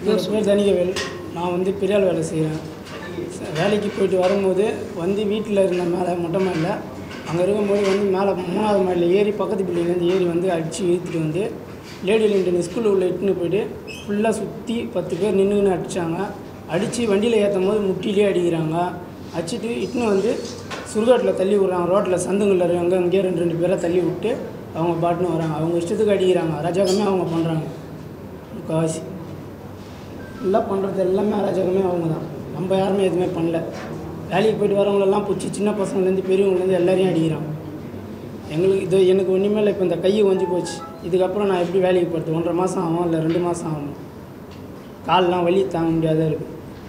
என்னோட பேர் தனிகவேல் நான் வந்து பெரியாள் வேலை செய்கிறேன் வேலைக்கு போயிட்டு வரும்போது வந்து வீட்டில் இருந்த மேலே மொட்டை மாடியில் அங்கே இருக்கும்போது வந்து மேலே மூணாவது மாடியில் ஏறி பக்கத்து பிள்ளைங்கலேருந்து ஏறி வந்து அடித்து இழுத்துட்டு வந்து லேடி லிண்டன் ஸ்கூல் உள்ள இட்டுன்னு போயிட்டு ஃபுல்லாக சுற்றி பத்து பேர் நின்றுன்னு அடித்தாங்க அடித்து வண்டியில் ஏற்றும் போது முட்டிலே அடிக்கிறாங்க அடிச்சிட்டு இட்டுன்னு வந்து சுடுகாட்டில் தள்ளி விட்றாங்க ரோட்டில் சந்துங்களில் இருக்காங்க அங்கேயே ரெண்டு ரெண்டு பேரை தள்ளி விட்டு அவங்க பாட்டுன்னு வராங்க அவங்க இஷ்டத்துக்கு அடிக்கிறாங்க அராஜகமே அவங்க பண்ணுறாங்க முக்கால்வாசி எல்லாம் பண்ணுறது எல்லாமே அராஜகமே அவங்க தான் நம்ம யாருமே எதுவுமே பண்ணல வேலைக்கு போயிட்டு வரவங்களெல்லாம் பிடிச்சி சின்ன பசங்கள்லேருந்து பெரியவங்கலேருந்து எல்லாரையும் அடிக்கிறாங்க எங்களுக்கு இது எனக்கு ஒன்றுமே இல்லை இப்போ இந்த கை ஒஞ்சி போச்சு இதுக்கப்புறம் நான் எப்படி வேலைக்கு போகிறது ஒன்றரை மாதம் ஆகும் இல்லை ரெண்டு மாதம் ஆகும் கால்லாம் வலி தாங்க முடியாத இருக்குது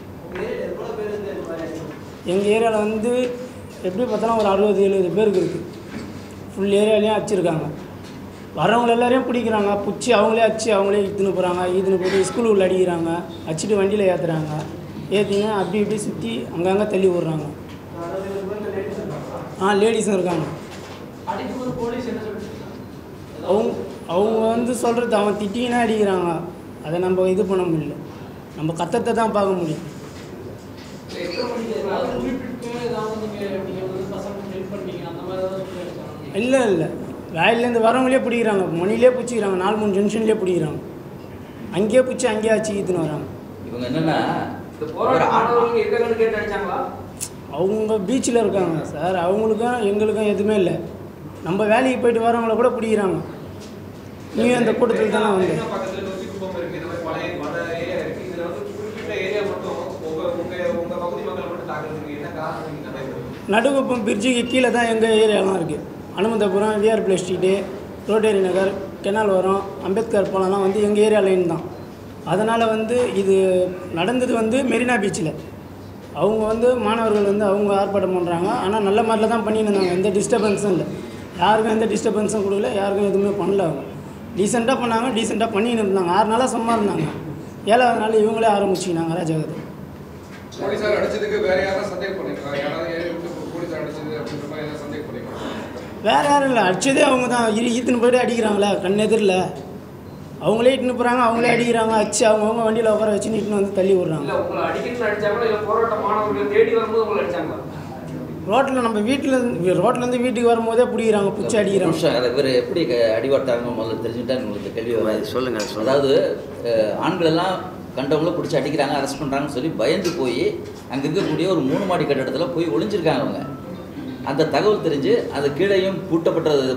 எங்கள் ஏரியாவில் வந்து எப்படி பார்த்தாலும் ஒரு அறுபது எழுபது பேருக்கு இருக்குது ஃபுல் ஏரியாலையும் அடிச்சிருக்காங்க வரவங்க எல்லாரையும் பிடிக்கிறாங்க பிடிச்சி அவங்களே அடிச்சு அவங்களே இழுத்துன்னு போகிறாங்க இழுத்துன்னு போயிட்டு ஸ்கூல் உள்ள அடிக்கிறாங்க அடிச்சுட்டு வண்டியில் ஏற்றுறாங்க ஏற்றிங்க அப்படி இப்படி சுற்றி அங்கங்கே தள்ளி விட்றாங்க ஆ லேடிஸும் இருக்காங்க அவங்க அவங்க வந்து சொல்கிறது அவன் திட்டினா அடிக்கிறாங்க அதை நம்ம இது பண்ண முடியல நம்ம கத்தத்தை தான் பார்க்க முடியும் இல்லை இல்லை வேலையிலேருந்து வரவங்களே பிடிக்கிறாங்க மணிலே பிடிச்சிக்கிறாங்க நாலு மூணு ஜங்ஷன்லேயே பிடிக்கிறாங்க அங்கேயே பிடிச்சி அங்கேயே ஆச்சு ஈத்துன்னு வராங்க இவங்க என்னன்னா இந்த போராட்ட மாணவர்கள் இருக்காங்கன்னு கேட்டு அடிச்சாங்களா அவங்க பீச்சில் இருக்காங்க சார் அவங்களுக்கும் எங்களுக்கும் எதுவுமே இல்லை நம்ம வேலைக்கு போயிட்டு வரவங்கள கூட பிடிக்கிறாங்க நீயும் அந்த கூட்டத்தில் தானே வந்து என்ன பக்கத்துல நூத்தி குப்பம் இருக்கு இந்த மாதிரி பழைய பல ஏரியா இருக்கு இதுல வந்து குறிப்பிட்ட ஏரியா மட்டும் உங்க உங்க உங்க பகுதி மக்கள் மட்டும் தாக்குறதுக்கு என்ன காரணம் நீங்க நடைபெறும் நடுகுப்பம் பிரிட்ஜுக்கு கீழே தான் எங்கள் ஏரியாலாம் இருக்குது Anumanthapuram VR play street Rotary Nagar canal வரம் அம்பேத்கர் பாலம்லாம் வந்து எங்கள் ஏரியா லைன் தான் அதனால் வந்து இது நடந்தது வந்து மெரினா பீச்சில் அவங்க வந்து மாணவர்கள் வந்து அவங்க ஆர்ப்பாட்டம் பண்ணுறாங்க ஆனால் நல்ல மாதிரில தான் பண்ணிட்டு இருந்தாங்க எந்த டிஸ்டர்பன்ஸும் இல்லை யாருக்கும் எந்த டிஸ்டர்பன்ஸும் கொடுக்கல யாருக்கும் எதுவுமே பண்ணல அவங்க டீசெண்டாக பண்ணாங்க டீசெண்டாக பண்ணின்னு இருந்தாங்க ஆறு நாளாக சும்மா இருந்தாங்க ஏழாவது நாள் இவங்களே ஆரம்பிச்சிக்கினாங்க ராஜாகத்தை போலீசார் அடிச்சதுக்கு வேற யாராவது சந்தேகம் பண்ணிருக்காங்க யாராவது ஏறி விட்டு போலீசார் அடிச்சது அப்படின்ற மாதிரி ஏதாவது சந்தேகம் பண்ணிருக்காங்க வேறு யாரும் இல்லை அடிச்சதே அவங்க தான் இரு ஈத்துன்னு போயிட்டு அடிக்கிறாங்களே கண்ணெதிரில் அவங்களே இட்டுன்னு போகிறாங்க அவங்களே அடிக்கிறாங்க அடிச்சு அவங்கவுங்க வண்டியில் உட்கார வச்சு இட்டுன்னு வந்து தள்ளி விட்றாங்க இல்ல உங்களை அடிக்கணும்னு அடிச்சாங்களா இல்ல போராட்ட மாணவர்கள் தேடி வரும்போது உங்களை அடிச்சாங்களா ரோட்டில் நம்ம வீட்டில் ரோட்லேருந்து வீட்டுக்கு வரும்போதே பிடிக்கிறாங்க பிடிச்சி அடிக்கிறாங்க நிமிஷம் அதை இவர் எப்படி க- அடிபட்டாங்க முதல்ல தெரிஞ்சுட்டா உங்களுக்கு கேள்வி வராது சொல்லுங்க, சொல்லுங்க. அதாவது அஹ், ஆண்கள் எல்லாம் கண்டவங்கள பிடிச்சி அடிக்கிறாங்க அரெஸ்ட் பண்ணுறாங்கன்னு சொல்லி பயந்து போய் அங்கே இருக்கக்கூடிய ஒரு மூணு மாடி கட்டடத்தில் போய் ஒளிஞ்சிருக்காங்க அவங்க அந்த தகவல் தெரிஞ்சு அது கீழேயும் பூட்டப்பட்டது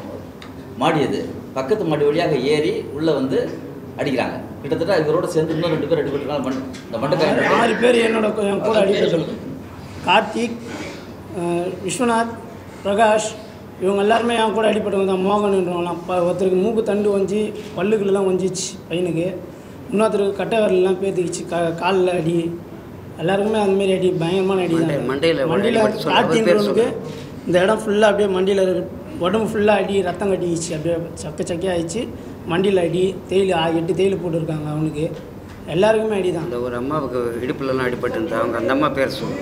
மாடி அது பக்கத்து மாடி வழியாக ஏறி உள்ளே வந்து அடிக்கிறாங்க கிட்டத்தட்ட இவரோட சேர்ந்து இன்னும் ரெண்டு பேர் அடிபட்டிருக்காங்க மண் இந்த மண்டக்காயம் ஆறு பேர் என்னோட கு- என் கூட அடிப்பட்டு கார்த்திக் அஹ், விஸ்வநாத் பிரகாஷ் இவங்க எல்லாருமே என் கூட அடிப்பட்டவங்க தான் மோகன்ன்றவங்களாம் ப ஒருத்தருக்கு மூக்கு தண்டு வஞ்சி பல்லுக்குள்ளெல்லாம் வஞ்சிச்சு பையனுக்கு இன்னொருத்தருக்கு கட்டை விரலெல்லாம் பேத்துக்கிச்சு கா காலில் அடி எல்லாருக்குமே அந்த மாதிரி அடி பயங்கரமான அடி மண்டை- தான் மண்டையில ஒரு மண்டியில் அடிபட்டு சொல்லு, அவர் பேர் கார்த்தின்றவனுக்கு சொல்லு. இந்த இடம் ஃபுல்லாக அப்படியே மண்டியில் உடம்பு ஃபுல்லாக அடி ரத்தம் கட்டிக்கிச்சு அப்படியே சக்க சக்கையாக ஆயிடுச்சு மண்டியில் அடி தேயில் ஆ- எட்டு தேயில் போட்டிருக்காங்க அவனுக்கு எல்லாருக்குமே அடி தான் அந்த ஒரு அம்மாவுக்கு இடுப்புலலாம் அடிபட்டு இருந்தா அவங்க அந்த அம்மா பேர் சொல்லு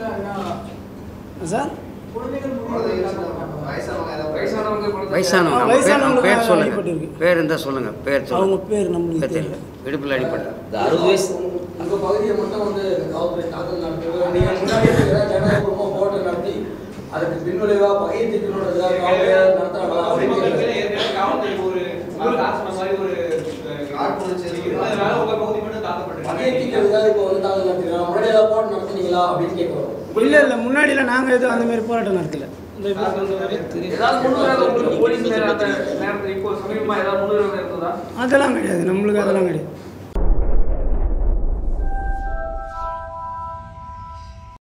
சார் வயசானவங்க குழந்தைங்க- வயசானவங்க அவங்க பேர் அவங்க வயசானவங்களுக்கு பேர் சொல்லுங்க அடிபட்டிருக்கு. பேர் இருந்தால் சொல்லுங்க பேர் அவங்க சொல்லுங்க பேர் நம்மளுக்கு பேர் தெரியல தெரியல இடுப்பில் அடிபட்டு இந்த அறுபது வயசு உங்க பகுதியை மட்டும் வந்து காவல்துறை தாக்கல் நடத்துறது நீங்க முன்னாடி இருக்கிற ஜனநாயகபூர்வமா போராட்டம் நடத்தி அதுக்கு பின்விளைவா பகையை தீர்க்கணுன்றதுக்காக காவல்துறை நடத்துறாங்களா அப்படின்னு கேட்கிறேன். ஏற்கனவே காவல்துறை ஒரு ஒரு தாக்குன மாதிரி ஒரு காழ்ப்புணர்ச்சி இருந்ததுனால உங்க பகுதி மட்டும் பகையை தாக்கப்பட்டிருக்கு தீர்க்கிறதுக்காக இப்போ வந்து தாக்கல் நடத்துறாங்க முன்னாடி ஏதாவது போராட்டம் நடத்துனீங்களா அப்படின்னு கேட்கிறோம் இல்லை இல்லை முன்னாடியில் நாங்கள் எதுவும் அந்த மாதிரி போராட்டம் நடத்தல ஏதாவது முன்னுரிமை உங்களுக்கு போலீஸ் மேல அந்த நேரத்துல இப்போ சமீபமா ஏதாவது முன்னுரிமை இருந்ததா அதெல்லாம் கிடையாது நம்மளுக்கு அதெல்லாம் கிடையாது